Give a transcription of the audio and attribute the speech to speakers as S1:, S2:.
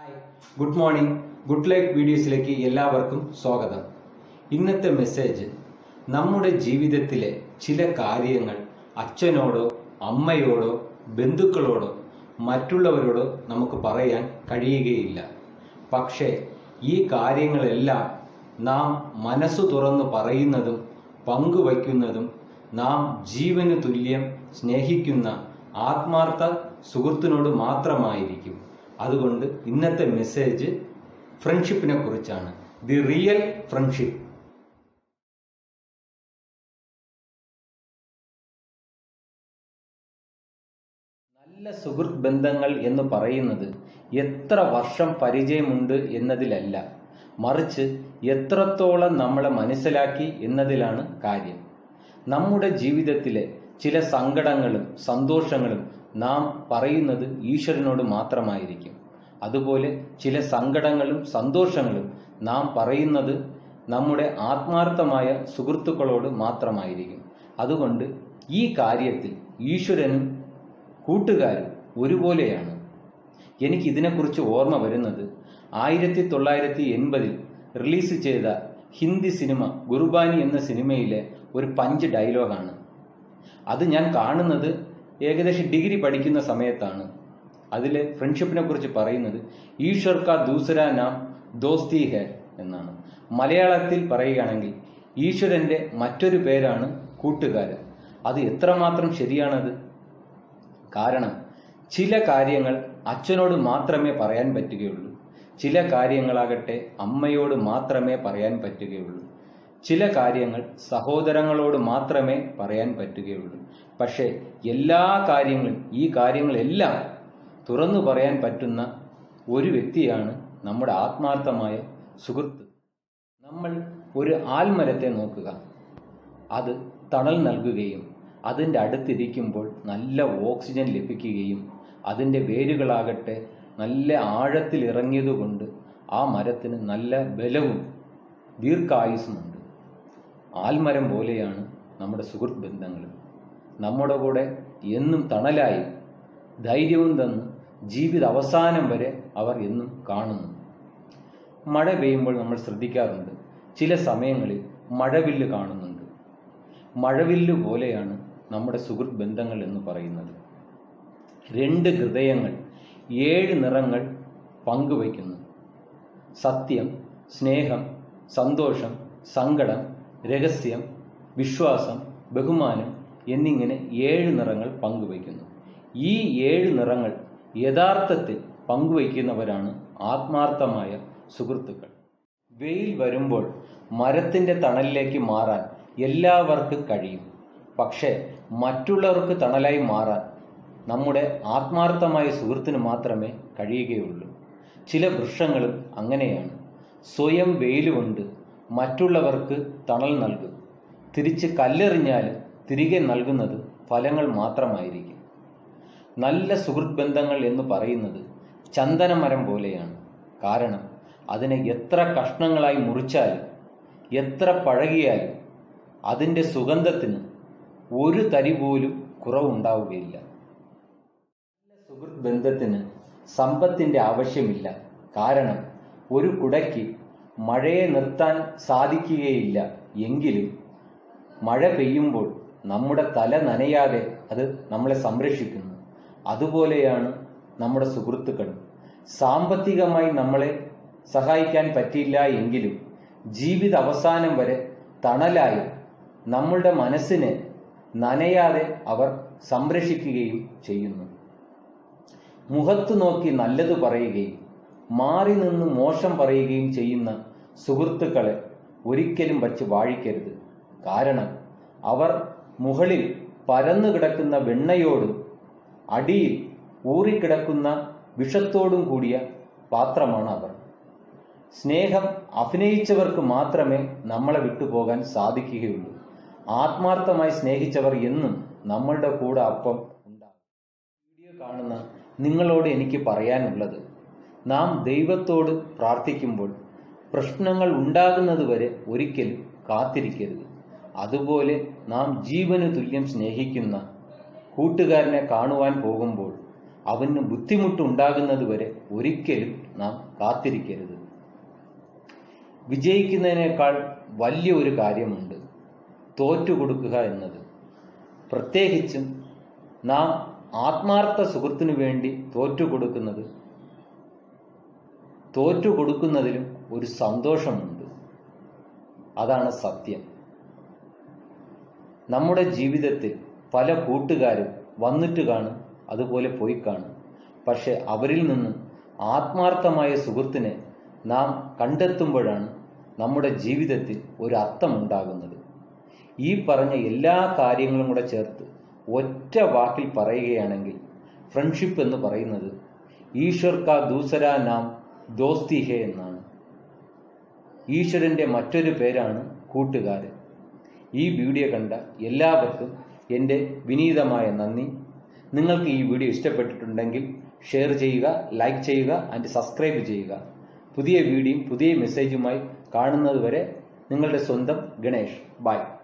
S1: good morning good life വീഡിയോസിലേക്ക് എല്ലാവർക്കും സ്വാഗതം ഇന്നത്തെ മെസ്സേജ് നമ്മുടെ ജീവിതത്തിലെ ചില കാര്യങ്ങൾ അച്ഛനോടോ അമ്മയോടോ ബന്ധുക്കളോടോ മറ്റുള്ളവരോടോ നമുക്ക് പറയാൻ കഴിയുകയില്ല പക്ഷേ ഈ കാര്യങ്ങളെല്ലാം നാം മനസ്സു തുറന്നു പറയുന്നതും പങ്കുവയ്ക്കുന്നതും നാം ജീവന് തുല്യം സ്നേഹിക്കുന്ന ആത്മാർത്ഥ സുഹൃത്തിനോട് മാത്രമായിരിക്കും അതുകൊണ്ട് ഇന്നത്തെ മെസ്സേജ് ഫ്രണ്ട്ഷിപ്പിനെ കുറിച്ചാണ് ദി റിയൽ ഫ്രണ്ട്ഷിപ്പ് നല്ല സുഹൃത്ത് ബന്ധങ്ങൾ എന്ന് പറയുന്നത് എത്ര വർഷം പരിചയമുണ്ട് എന്നതിലല്ല മറിച്ച് എത്രത്തോളം നമ്മളെ മനസ്സിലാക്കി എന്നതിലാണ് കാര്യം നമ്മുടെ ജീവിതത്തിലെ ചില സങ്കടങ്ങളും സന്തോഷങ്ങളും നാം പറയുന്നത് ഈശ്വരനോട് മാത്രമായിരിക്കും അതുപോലെ ചില സങ്കടങ്ങളും സന്തോഷങ്ങളും നാം പറയുന്നത് നമ്മുടെ ആത്മാർത്ഥമായ സുഹൃത്തുക്കളോട് മാത്രമായിരിക്കും അതുകൊണ്ട് ഈ കാര്യത്തിൽ ഈശ്വരനും കൂട്ടുകാരും ഒരുപോലെയാണ് എനിക്ക് ഇതിനെക്കുറിച്ച് ഓർമ്മ വരുന്നത് ആയിരത്തി തൊള്ളായിരത്തി എൺപതിൽ റിലീസ് ചെയ്ത ഹിന്ദി സിനിമ ഗുർബാനി എന്ന സിനിമയിലെ ഒരു പഞ്ച് ഡയലോഗാണ് അത് ഞാൻ കാണുന്നത് ഏകദേശം ഡിഗ്രി പഠിക്കുന്ന സമയത്താണ് അതിൽ ഫ്രണ്ട്ഷിപ്പിനെ കുറിച്ച് പറയുന്നത് ഈശ്വർ കാ ദൂസര നാം ദോസ്തി ഹെ എന്നാണ് മലയാളത്തിൽ പറയുകയാണെങ്കിൽ ഈശ്വരന്റെ മറ്റൊരു പേരാണ് കൂട്ടുകാരൻ അത് എത്രമാത്രം ശരിയാണത് കാരണം ചില കാര്യങ്ങൾ അച്ഛനോട് മാത്രമേ പറയാൻ പറ്റുകയുള്ളൂ ചില കാര്യങ്ങളാകട്ടെ അമ്മയോട് മാത്രമേ പറയാൻ പറ്റുകയുള്ളൂ ചില കാര്യങ്ങൾ സഹോദരങ്ങളോട് മാത്രമേ പറയാൻ പറ്റുകയുള്ളൂ പക്ഷേ എല്ലാ കാര്യങ്ങളും ഈ കാര്യങ്ങളെല്ലാം തുറന്നു പറയാൻ പറ്റുന്ന ഒരു വ്യക്തിയാണ് നമ്മുടെ ആത്മാർത്ഥമായ സുഹൃത്ത് നമ്മൾ ഒരു ആൽമരത്തെ നോക്കുക അത് തണൽ നൽകുകയും അതിൻ്റെ അടുത്തിരിക്കുമ്പോൾ നല്ല ഓക്സിജൻ ലഭിക്കുകയും അതിൻ്റെ വേരുകളാകട്ടെ നല്ല ആഴത്തിൽ ഇറങ്ങിയതുകൊണ്ട് ആ മരത്തിന് നല്ല ബലവും ദീർഘായുസുമുണ്ട് ആൽമരം പോലെയാണ് നമ്മുടെ സുഹൃത്ത് ബന്ധങ്ങൾ നമ്മുടെ കൂടെ എന്നും തണലായി ധൈര്യവും തന്ന് ജീവിത അവസാനം വരെ അവർ എന്നും കാണുന്നു മഴ പെയ്യുമ്പോൾ നമ്മൾ ശ്രദ്ധിക്കാറുണ്ട് ചില സമയങ്ങളിൽ മഴവില്ല് കാണുന്നുണ്ട് മഴവില്ല് പോലെയാണ് നമ്മുടെ സുഹൃത്ത് ബന്ധങ്ങൾ എന്ന് പറയുന്നത് രണ്ട് ഹൃദയങ്ങൾ ഏഴ് നിറങ്ങൾ പങ്കുവയ്ക്കുന്നു സത്യം സ്നേഹം സന്തോഷം സങ്കടം രഹസ്യം വിശ്വാസം ബഹുമാനം എന്നിങ്ങനെ ഏഴ് നിറങ്ങൾ പങ്കുവയ്ക്കുന്നു ഈ ഏഴ് നിറങ്ങൾ യഥാർത്ഥത്തിൽ പങ്കുവയ്ക്കുന്നവരാണ് ആത്മാർത്ഥമായ സുഹൃത്തുക്കൾ വെയിൽ വരുമ്പോൾ മരത്തിന്റെ തണലിലേക്ക് മാറാൻ എല്ലാവർക്കും കഴിയും പക്ഷേ മറ്റുള്ളവർക്ക് തണലായി മാറാൻ നമ്മുടെ ആത്മാർത്ഥമായ സുഹൃത്തിന് മാത്രമേ കഴിയുകയുള്ളൂ ചില വൃക്ഷങ്ങളും അങ്ങനെയാണ് സ്വയം വെയിലുകൊണ്ട് മറ്റുള്ളവർക്ക് തണൽ നൽകും തിരിച്ച് കല്ലെറിഞ്ഞാൽ തിരികെ നൽകുന്നത് ഫലങ്ങൾ മാത്രമായിരിക്കും നല്ല സുഹൃത്ത് ബന്ധങ്ങൾ എന്ന് പറയുന്നത് ചന്ദനമരം പോലെയാണ് കാരണം അതിനെ എത്ര കഷ്ണങ്ങളായി മുറിച്ചാലും എത്ര പഴകിയാലും അതിൻ്റെ സുഗന്ധത്തിന് ഒരു തരി പോലും കുറവുണ്ടാവുകയില്ല നല്ല സുഹൃത്ത് ബന്ധത്തിന് സമ്പത്തിന്റെ ആവശ്യമില്ല കാരണം ഒരു കുടയ്ക്ക് മഴയെ നിർത്താൻ സാധിക്കുകയില്ല എങ്കിലും മഴ പെയ്യുമ്പോൾ നമ്മുടെ തല നനയാതെ അത് നമ്മളെ സംരക്ഷിക്കുന്നു അതുപോലെയാണ് നമ്മുടെ സുഹൃത്തുക്കളും സാമ്പത്തികമായി നമ്മളെ സഹായിക്കാൻ പറ്റില്ല എങ്കിലും ജീവിത അവസാനം വരെ തണലായി നമ്മളുടെ മനസ്സിനെ നനയാതെ അവർ സംരക്ഷിക്കുകയും ചെയ്യുന്നു മുഖത്തു നോക്കി നല്ലത് പറയുകയും മാറി നിന്ന് മോശം പറയുകയും ചെയ്യുന്ന സുഹൃത്തുക്കളെ ഒരിക്കലും വച്ച് വാഴിക്കരുത് കാരണം അവർ മുകളിൽ പരന്നു കിടക്കുന്ന വെണ്ണയോടും അടിയിൽ ഊറിക്കിടക്കുന്ന വിഷത്തോടും കൂടിയ പാത്രമാണ് അവർ സ്നേഹം അഭിനയിച്ചവർക്ക് മാത്രമേ നമ്മളെ വിട്ടുപോകാൻ സാധിക്കുകയുള്ളൂ ആത്മാർത്ഥമായി സ്നേഹിച്ചവർ എന്നും നമ്മളുടെ കൂടെ അപ്പം ഉണ്ടാകും വീഡിയോ കാണുന്ന നിങ്ങളോട് എനിക്ക് പറയാനുള്ളത് നാം ദൈവത്തോട് പ്രാർത്ഥിക്കുമ്പോൾ പ്രശ്നങ്ങൾ ഉണ്ടാകുന്നതുവരെ ഒരിക്കലും കാത്തിരിക്കരുത് അതുപോലെ നാം ജീവന് തുല്യം സ്നേഹിക്കുന്ന കൂട്ടുകാരനെ കാണുവാൻ പോകുമ്പോൾ അവന് ബുദ്ധിമുട്ടുണ്ടാകുന്നതുവരെ ഒരിക്കലും നാം കാത്തിരിക്കരുത് വിജയിക്കുന്നതിനേക്കാൾ വലിയ ഒരു കാര്യമുണ്ട് തോറ്റുകൊടുക്കുക എന്നത് പ്രത്യേകിച്ചും നാം ആത്മാർത്ഥ സുഹൃത്തിനു വേണ്ടി തോറ്റുകൊടുക്കുന്നത് തോറ്റുകൊടുക്കുന്നതിലും ഒരു സന്തോഷമുണ്ട് അതാണ് സത്യം നമ്മുടെ ജീവിതത്തിൽ പല കൂട്ടുകാരും വന്നിട്ട് കാണും അതുപോലെ പോയി കാണും പക്ഷെ അവരിൽ നിന്നും ആത്മാർത്ഥമായ സുഹൃത്തിനെ നാം കണ്ടെത്തുമ്പോഴാണ് നമ്മുടെ ജീവിതത്തിൽ ഒരു അർത്ഥമുണ്ടാകുന്നത് ഈ പറഞ്ഞ എല്ലാ കാര്യങ്ങളും കൂടെ ചേർത്ത് ഒറ്റ വാക്കിൽ പറയുകയാണെങ്കിൽ ഫ്രണ്ട്ഷിപ്പ് എന്ന് പറയുന്നത് ഈശ്വർ കാ ദൂസര നാം ദോസ്തി ഹേ എന്നാണ് ഈശ്വരന്റെ മറ്റൊരു പേരാണ് കൂട്ടുകാരൻ ഈ വീഡിയോ കണ്ട എല്ലാവർക്കും എൻ്റെ വിനീതമായ നന്ദി നിങ്ങൾക്ക് ഈ വീഡിയോ ഇഷ്ടപ്പെട്ടിട്ടുണ്ടെങ്കിൽ ഷെയർ ചെയ്യുക ലൈക്ക് ചെയ്യുക ആൻഡ് സബ്സ്ക്രൈബ് ചെയ്യുക പുതിയ വീഡിയോയും പുതിയ മെസ്സേജുമായി കാണുന്നതുവരെ നിങ്ങളുടെ സ്വന്തം ഗണേഷ് ബൈ